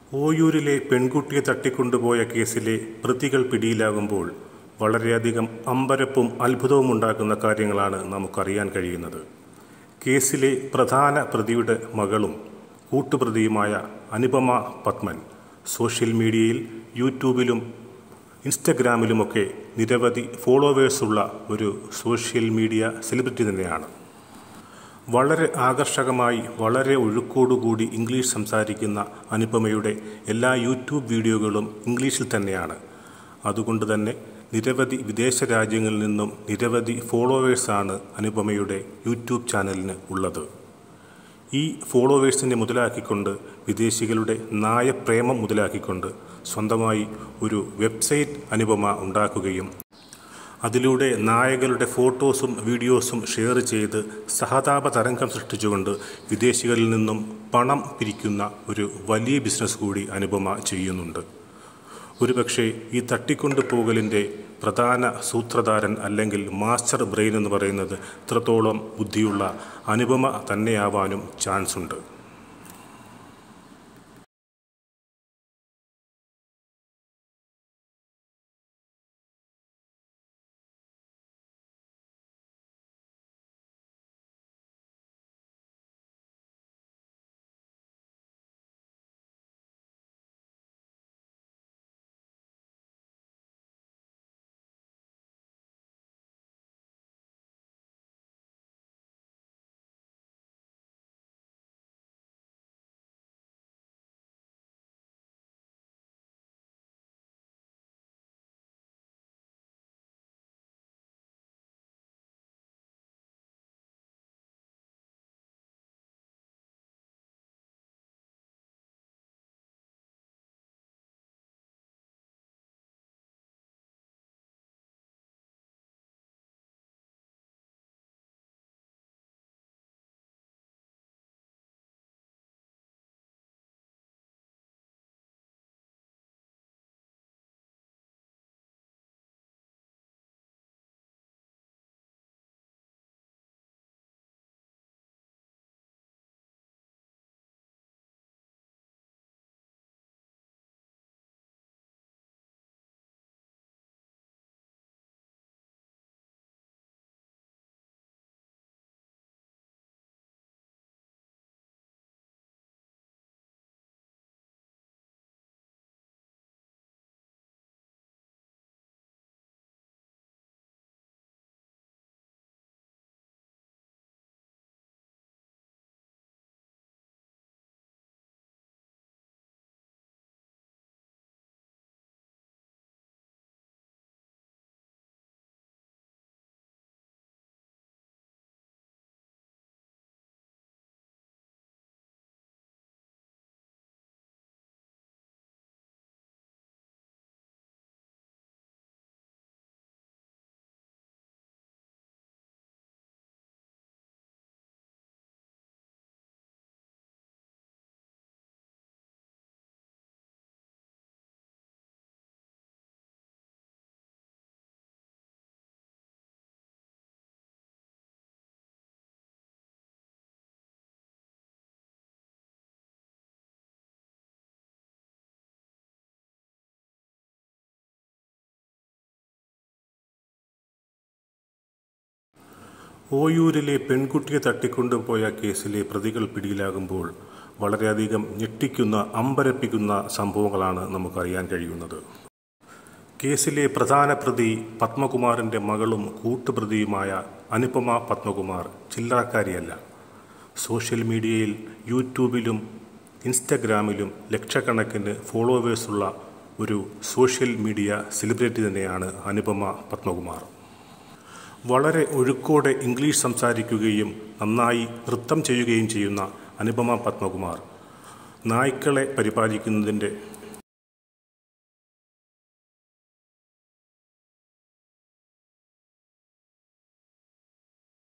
ഓയൂരിലെ പെൺകുട്ടിയെ തട്ടിക്കൊണ്ടുപോയ കേസിലെ പ്രതികൾ പിടിയിലാകുമ്പോൾ വളരെയധികം അമ്പരപ്പും അത്ഭുതവും ഉണ്ടാക്കുന്ന കാര്യങ്ങളാണ് നമുക്കറിയാൻ കഴിയുന്നത് കേസിലെ പ്രധാന പ്രതിയുടെ മകളും കൂട്ടുപ്രതിയുമായ അനുപമ പത്മൻ സോഷ്യൽ മീഡിയയിൽ യൂട്യൂബിലും ഇൻസ്റ്റഗ്രാമിലുമൊക്കെ നിരവധി ഫോളോവേഴ്സുള്ള ഒരു സോഷ്യൽ മീഡിയ സെലിബ്രിറ്റി തന്നെയാണ് വളരെ ആകർഷകമായി വളരെ ഒഴുക്കോടുകൂടി ഇംഗ്ലീഷ് സംസാരിക്കുന്ന അനുപമയുടെ എല്ലാ യൂട്യൂബ് വീഡിയോകളും ഇംഗ്ലീഷിൽ തന്നെയാണ് അതുകൊണ്ട് തന്നെ നിരവധി വിദേശ രാജ്യങ്ങളിൽ നിന്നും നിരവധി ഫോളോവേഴ്സാണ് അനുപമയുടെ യൂട്യൂബ് ചാനലിന് ഉള്ളത് ഈ ഫോളോവേഴ്സിനെ മുതലാക്കിക്കൊണ്ട് വിദേശികളുടെ നായപ്രേമം മുതലാക്കിക്കൊണ്ട് സ്വന്തമായി ഒരു വെബ്സൈറ്റ് അനുപമ ഉണ്ടാക്കുകയും അതിലൂടെ നായകളുടെ ഫോട്ടോസും വീഡിയോസും ഷെയർ ചെയ്ത് സഹതാപ തരംഗം സൃഷ്ടിച്ചുകൊണ്ട് വിദേശികളിൽ നിന്നും പണം പിരിക്കുന്ന ഒരു വലിയ ബിസിനസ് കൂടി അനുപമ ചെയ്യുന്നുണ്ട് ഒരുപക്ഷെ ഈ തട്ടിക്കൊണ്ടു പോകലിൻ്റെ പ്രധാന സൂത്രധാരൻ അല്ലെങ്കിൽ മാസ്റ്റർ ബ്രെയിൻ എന്ന് പറയുന്നത് ഇത്രത്തോളം ബുദ്ധിയുള്ള അനുപമ തന്നെയാവാനും ചാൻസ് ഉണ്ട് ഓയൂരിലെ പെൺകുട്ടിയെ തട്ടിക്കൊണ്ടുപോയ കേസിലെ പ്രതികൾ പിടിയിലാകുമ്പോൾ വളരെയധികം ഞെട്ടിക്കുന്ന അമ്പരപ്പിക്കുന്ന സംഭവങ്ങളാണ് നമുക്കറിയാൻ കഴിയുന്നത് കേസിലെ പ്രധാന പ്രതി പത്മകുമാറിൻ്റെ മകളും കൂട്ടുപ്രതിയുമായ അനുപമ പത്മകുമാർ ചില്ലറക്കാരിയല്ല സോഷ്യൽ മീഡിയയിൽ യൂട്യൂബിലും ഇൻസ്റ്റഗ്രാമിലും ലക്ഷക്കണക്കിന് ഫോളോവേഴ്സുള്ള ഒരു സോഷ്യൽ മീഡിയ സെലിബ്രിറ്റി തന്നെയാണ് അനുപമ പത്മകുമാർ വളരെ ഒഴുക്കോടെ ഇംഗ്ലീഷ് സംസാരിക്കുകയും നന്നായി നൃത്തം ചെയ്യുകയും ചെയ്യുന്ന അനുപമ പത്മകുമാർ നായ്ക്കളെ പരിപാലിക്കുന്നതിൻ്റെ